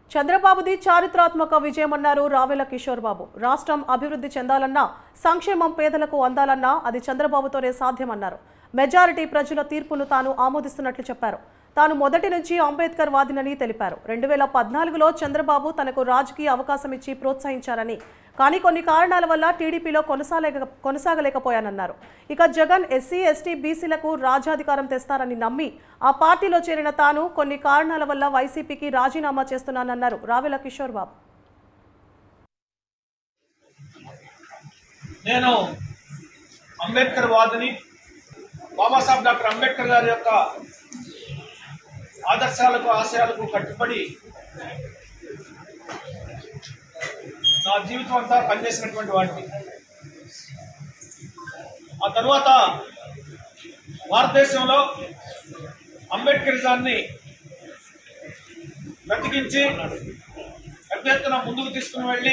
చంద్రబాబుది చారిత్రాత్మక విజయమన్నారు రావెల కిషోర్ బాబు రాష్ట్రం అభివృద్ధి చెందాలన్నా సంక్షేమం పేదలకు అందాలన్నా అది చంద్రబాబుతోనే సాధ్యమన్నారు మెజారిటీ ప్రజల తీర్పును తాను ఆమోదిస్తున్నట్లు చెప్పారు తాను మొదటి నుంచి అంబేద్కర్ వాదినని తెలిపారు రెండు వేల పద్నాలుగులో చంద్రబాబు తనకు రాజకీయ అవకాశం ఇచ్చి ప్రోత్సహించారని కానీ కొన్ని కారణాల వల్ల టీడీపీలో కొనసాగలేక కొనసాగలేకపోయానన్నారు ఇక జగన్ ఎస్సీ ఎస్టీ బీసీలకు రాజ్యాధికారం తెస్తారని నమ్మి ఆ పార్టీలో చేరిన తాను కొన్ని కారణాల వల్ల వైసీపీకి రాజీనామా చేస్తున్నానన్నారు రావెల కిషోర్ బాబు నేను అంబేద్కర్ వాదిని బాబాసాహెబ్ డాక్టర్ అంబేద్కర్ గారి యొక్క ఆదర్శాలకు ఆశయాలకు కట్టుబడి నా జీవితం అంతా పనిచేసినటువంటి వాడిని ఆ తర్వాత భారతదేశంలో అంబేద్కరిజాన్ని బ్రతికించి పెద్ద ఎత్తున ముందుకు తీసుకుని వెళ్ళి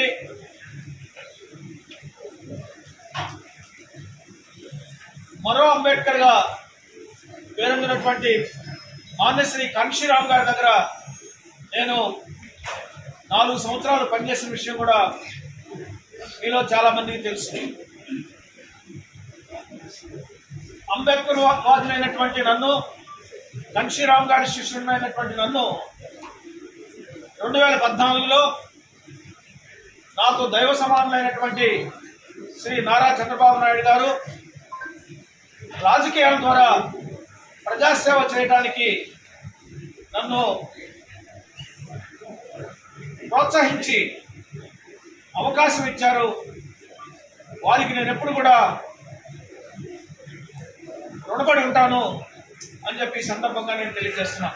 మరో అంబేద్కర్ గా పేరొందినటువంటి మాన్యశ్రీ కాంక్షీరామ్ గారి దగ్గర నేను నాలుగు సంవత్సరాలు పనిచేసిన విషయం కూడా మీలో చాలా మందికి తెలుసు అంబేద్కర్ వా- వాదులైనటువంటి నన్ను కాంక్షీరామ్ గారి శిష్యుడైనటువంటి నన్ను రెండు వేల పద్నాలుగులో నాకు దైవ సమానులైనటువంటి శ్రీ నారా చంద్రబాబు నాయుడు గారు రాజకీయాల ద్వారా ప్రజాసేవ చేయడానికి నన్ను ప్రోత్సహించి అవకాశం ఇచ్చారు వారికి నేను ఎప్పుడు కూడా రుణపడి ఉంటాను అని చెప్పి ఈ సందర్భంగా నేను తెలియజేస్తున్నా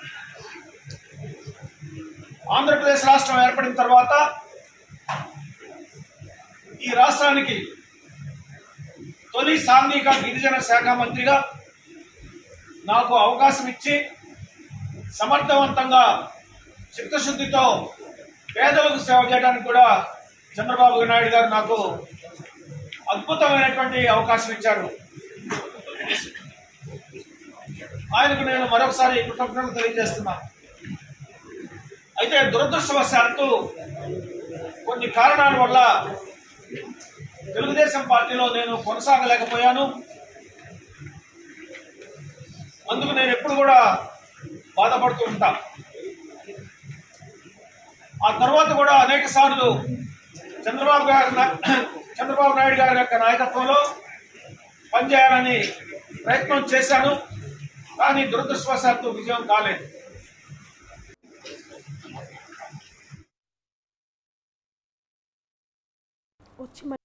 ఆంధ్రప్రదేశ్ రాష్ట్రం ఏర్పడిన తర్వాత ఈ రాష్ట్రానికి తొలి సాంఘిక గిరిజన శాఖ మంత్రిగా నాకు అవకాశం ఇచ్చి సమర్థవంతంగా చిత్తశుద్ధితో పేదలకు సేవ చేయడానికి కూడా చంద్రబాబు నాయుడు గారు నాకు అద్భుతమైనటువంటి అవకాశం ఇచ్చారు ఆయనకు నేను మరొకసారి కృతజ్ఞతలు తెలియజేస్తున్నా అయితే దురదృష్టవశాత్తు కొన్ని కారణాల వల్ల తెలుగుదేశం పార్టీలో నేను కొనసాగలేకపోయాను అందుకు నేను ఎప్పుడు కూడా బాధపడుతూ ఉంటా ఆ తర్వాత కూడా అనేక సార్లు చంద్రబాబు గారి నా- చంద్రబాబు నాయుడు గారి యొక్క నాయకత్వంలో పనిచేయాలని ప్రయత్నం చేశాను కానీ దురదృష్టవశాత్తు విజయం కాలేదు వచ్చి